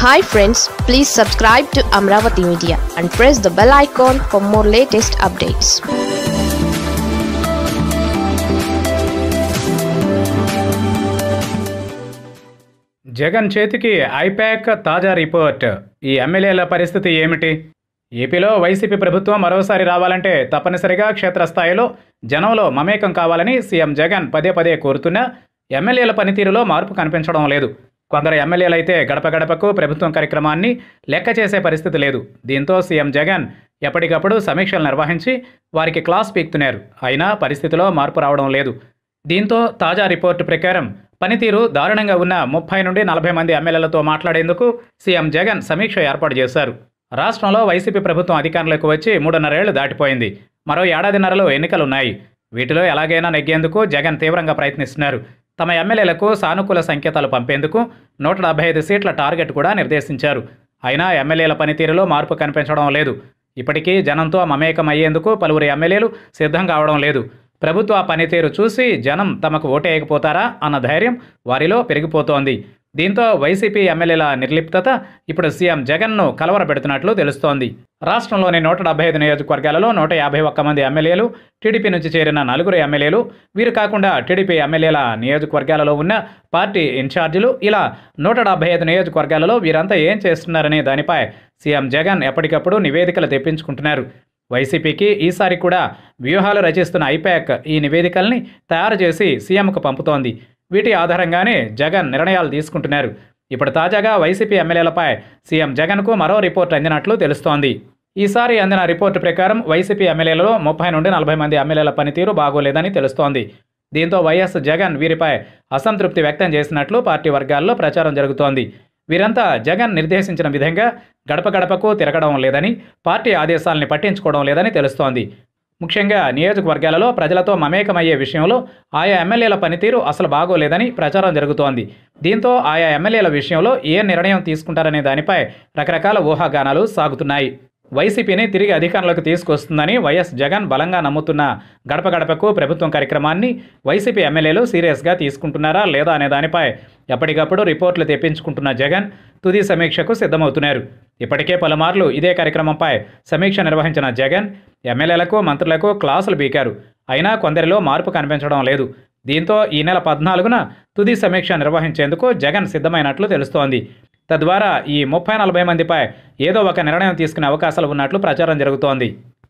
hi friends please subscribe to Amaravati media and press the bell icon for more latest updates Jagan చేతికి ఐపాక్ తాజా report ఈ ఎమ్మెల్యేల పరిస్థితి ఏమిటి ఏపీలో వైసీపీ ప్రభుత్వం మరోసారి రావాలంటే తప్పనిసరిగా క్షేత్రస్థాయిలో జనంలో మమేకం కావాలని సీఎం జగన్ పదే పదే కోరుతున్నా ఎమ్మెల్యేల పనితీరులో మార్పు కనిపించడం లేదు కొందరు ఎమ్మెల్యేలైతే గడప గడపకు ప్రభుత్వం కార్యక్రమాన్ని లెక్క చేసే పరిస్థితి లేదు దీంతో సీఎం జగన్ ఎప్పటికప్పుడు సమీక్షలు నిర్వహించి వారికి క్లాస్ పీక్తున్నారు అయినా పరిస్థితిలో మార్పు రావడం లేదు దీంతో తాజా రిపోర్టు ప్రకారం పనితీరు దారుణంగా ఉన్న ముప్పై నుండి నలభై మంది ఎమ్మెల్యేలతో మాట్లాడేందుకు సీఎం జగన్ సమీక్ష ఏర్పాటు చేశారు రాష్ట్రంలో వైసీపీ ప్రభుత్వం అధికారంలోకి వచ్చి మూడున్నరేళ్లు దాటిపోయింది మరో ఏడాదిన్నరలో ఎన్నికలున్నాయి వీటిలో ఎలాగైనా నెగ్గేందుకు జగన్ తీవ్రంగా ప్రయత్నిస్తున్నారు తమ ఎమ్మెల్యేలకు సానుకూల సంకేతాలు పంపేందుకు నూట డెబ్బై ఐదు సీట్ల టార్గెట్ కూడా నిర్దేశించారు అయినా ఎమ్మెల్యేల పనితీరులో మార్పు కనిపించడం లేదు ఇప్పటికీ జనంతో మమేకం అయ్యేందుకు పలువురు ఎమ్మెల్యేలు సిద్ధం కావడం లేదు ప్రభుత్వ పనితీరు చూసి జనం తమకు ఓటేయకపోతారా అన్న ధైర్యం వారిలో పెరిగిపోతోంది దీంతో వైసీపీ ఎమ్మెల్యేల నిర్లిప్తత ఇప్పుడు సీఎం జగన్ను కలవరపెడుతున్నట్లు తెలుస్తోంది రాష్ట్రంలోని నూట డెబ్బై ఐదు నియోజకవర్గాలలో నూట యాభై ఒక్క మంది ఎమ్మెల్యేలు టీడీపీ నుంచి చేరిన నలుగురు ఎమ్మెల్యేలు వీరు కాకుండా టీడీపీ ఎమ్మెల్యేల నియోజకవర్గాలలో ఉన్న పార్టీ ఇన్ఛార్జీలు ఇలా నూట డెబ్బై ఐదు నియోజకవర్గాలలో వీరంతా ఏం చేస్తున్నారనే దానిపై సీఎం జగన్ ఎప్పటికప్పుడు నివేదికలు తెప్పించుకుంటున్నారు వైసీపీకి ఈసారి కూడా వ్యూహాలు రచిస్తున్న ఐపాక్ ఈ నివేదికల్ని తయారు చేసి సీఎంకు పంపుతోంది వీటి ఆధారంగానే జగన్ నిర్ణయాలు తీసుకుంటున్నారు ఇప్పుడు తాజాగా వైసీపీ ఎమ్మెల్యేలపై సీఎం జగన్కు మరో రిపోర్ట్ అందినట్లు తెలుస్తోంది ఈసారి అందిన రిపోర్టు ప్రకారం వైసీపీ ఎమ్మెల్యేలలో ముప్పై నుండి నలభై మంది ఎమ్మెల్యేల పనితీరు బాగోలేదని తెలుస్తోంది దీంతో వైఎస్ జగన్ వీరిపై అసంతృప్తి వ్యక్తం చేసినట్లు పార్టీ వర్గాల్లో ప్రచారం జరుగుతోంది వీరంతా జగన్ నిర్దేశించిన విధంగా గడప గడపకు తిరగడం లేదని పార్టీ ఆదేశాలని పట్టించుకోవడం లేదని తెలుస్తోంది ముఖ్యంగా నియోజకవర్గాలలో ప్రజలతో మమేకమయ్యే విషయంలో ఆయా ఎమ్మెల్యేల పనితీరు అసలు బాగోలేదని ప్రచారం జరుగుతోంది దీంతో ఆయా ఎమ్మెల్యేల విషయంలో ఏ నిర్ణయం తీసుకుంటారనే దానిపై రకరకాల ఊహాగానాలు సాగుతున్నాయి వైసీపీని తిరిగి అధికారంలోకి తీసుకొస్తుందని వైఎస్ జగన్ బలంగా నమ్ముతున్న గడప గడపకు ప్రభుత్వం కార్యక్రమాన్ని వైసీపీ ఎమ్మెల్యేలు సీరియస్గా తీసుకుంటున్నారా లేదా అనే దానిపై ఎప్పటికప్పుడు రిపోర్టులు తెప్పించుకుంటున్న జగన్ తుది సమీక్షకు సిద్ధమవుతున్నారు ఇప్పటికే పలుమార్లు ఇదే కార్యక్రమంపై సమీక్ష నిర్వహించిన జగన్ ఎమ్మెల్యేలకు మంత్రులకు క్లాసులు బీకారు అయినా కొందరిలో మార్పు కనిపించడం లేదు దీంతో ఈ నెల పద్నాలుగున తుది సమీక్ష నిర్వహించేందుకు జగన్ సిద్ధమైనట్లు తెలుస్తోంది తద్వారా ఈ ముప్పై నలభై మందిపై ఏదో ఒక నిర్ణయం తీసుకునే అవకాశాలు ఉన్నట్లు ప్రచారం జరుగుతోంది